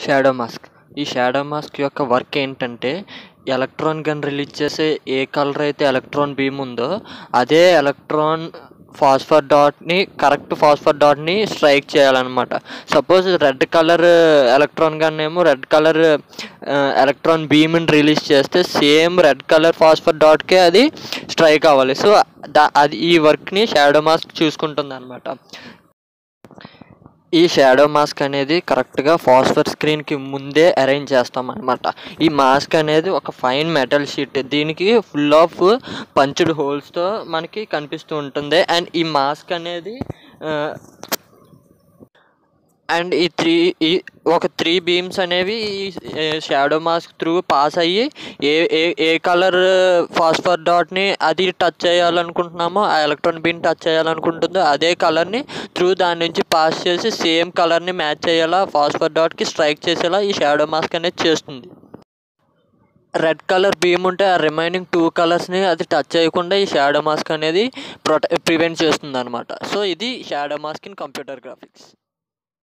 shadow mask ఈ shadow mask యొక్క work ఏంటంటే ఎలక్ట్రాన్ గన్ రిలీజ్ చేసే ఏ కలర్ అయితే ఎలక్ట్రాన్ బీమ్ ఉందో అదే ఎలక్ట్రాన్ ఫాస్ఫర్ డాట్ని కరెక్ట్ ఫాస్ఫర్ డాట్ని స్ట్రైక్ చేయాలన్నమాట suppose red colour electron gun ఏమో రెడ్ కలర్ ఎలక్ట్రాన్ బీమ్ని రిలీజ్ చేస్తే సేమ్ రెడ్ కలర్ ఫాస్ఫర్ డాట్కే అది స్ట్రైక్ అవ్వాలి సో దా అది ఈ వర్క్ని షాడో మాస్క్ చూసుకుంటుంది అనమాట ఈ షాడో మాస్క్ అనేది కరెక్ట్గా ఫాస్ఫర్ స్క్రీన్కి ముందే అరేంజ్ చేస్తాం అనమాట ఈ మాస్క్ అనేది ఒక ఫైన్ మెటల్ షీట్ దీనికి ఫుల్ ఆఫ్ పంచుడ్ హోల్స్తో మనకి కనిపిస్తూ ఉంటుంది అండ్ ఈ మాస్క్ అనేది అండ్ ఈ త్రీ ఈ ఒక త్రీ బీమ్స్ అనేవి ఈ షాడో మాస్క్ త్రూ పాస్ అయ్యి ఏ ఏ ఏ కలర్ ఫాస్ఫర్ డాట్ని అది టచ్ చేయాలనుకుంటున్నామో ఆ ఎలక్ట్రాన్ బీమ్ టచ్ చేయాలనుకుంటుందో అదే కలర్ని త్రూ దాని నుంచి పాస్ చేసి సేమ్ కలర్ని మ్యాచ్ చేయాలా ఫాస్ఫర్ డాట్కి స్ట్రైక్ చేసేలా ఈ షాడో మాస్క్ అనేది చేస్తుంది రెడ్ కలర్ బీమ్ ఉంటే ఆ రిమైనింగ్ టూ కలర్స్ని అది టచ్ చేయకుండా ఈ షాడో మాస్క్ అనేది ప్రొటె ప్రివెంట్ చేస్తుంది అనమాట సో ఇది shadow mask in computer graphics